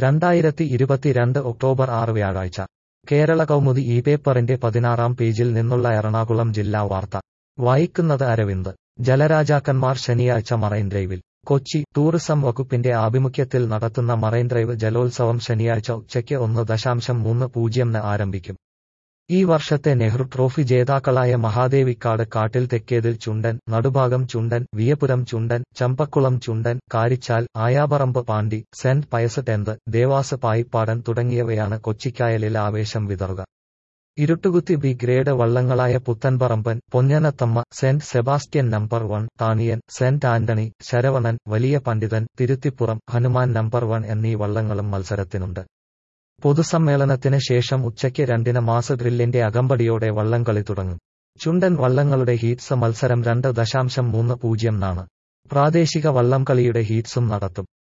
രണ്ടായിരത്തി ഇരുപത്തിരണ്ട് ഒക്ടോബർ ആറ് വ്യാഴാഴ്ച കേരള കൗമുദി ഈ പേപ്പറിന്റെ പതിനാറാം പേജിൽ നിന്നുള്ള എറണാകുളം ജില്ലാ വാർത്ത വായിക്കുന്നത് അരവിന്ദ് ജലരാജാക്കന്മാർ ശനിയാഴ്ച മറൈൻ ഡ്രൈവിൽ കൊച്ചി ടൂറിസം വകുപ്പിന്റെ ആഭിമുഖ്യത്തിൽ നടത്തുന്ന മറൈൻ ഡ്രൈവ് ജലോത്സവം ശനിയാഴ്ച ഉച്ചയ്ക്ക് ഒന്ന് ദശാംശം മൂന്ന് പൂജ്യംന് ആരംഭിക്കും ഈ വർഷത്തെ നെഹ്റു ട്രോഫി ജേതാക്കളായ മഹാദേവിക്കാട് കാട്ടിൽ തെക്കേതിൽ ചുണ്ടൻ നടുഭാഗം ചുണ്ടൻ വിയപുരം ചുണ്ടൻ ചമ്പക്കുളം ചുണ്ടൻ Karichal Ayaparambu Pandi Saint Pius tenth Devas Payippadan തുടങ്ങിയവയാണ് കൊച്ചിക്കായലിൽ ആവേശം വിതറുക ഇരുട്ടുകുത്തി ബി ഗ്രേഡ് വള്ളങ്ങളായ Puthenparamban Ponnanathamma Saint Sebastian number one Thaniyan Saint Antony Saravanan Valiya Pandithan തിരുത്തിപ്പുറം Hanuman number one എന്നീ വള്ളങ്ങളും മത്സരത്തിനുണ്ട് പൊതുസമ്മേളനത്തിന് ശേഷം ഉച്ചയ്ക്ക് രണ്ടിന് മാസ് ഡ്രില്ലിന്റെ അകമ്പടിയോടെ വള്ളംകളി തുടങ്ങും ചുണ്ടൻ വള്ളങ്ങളുടെ ഹീറ്റ്സ് മത്സരം രണ്ട് ദശാംശം മൂന്ന് പൂജ്യം നാണ് പ്രാദേശിക വള്ളംകളിയുടെ ഹീറ്റ്സും നടത്തും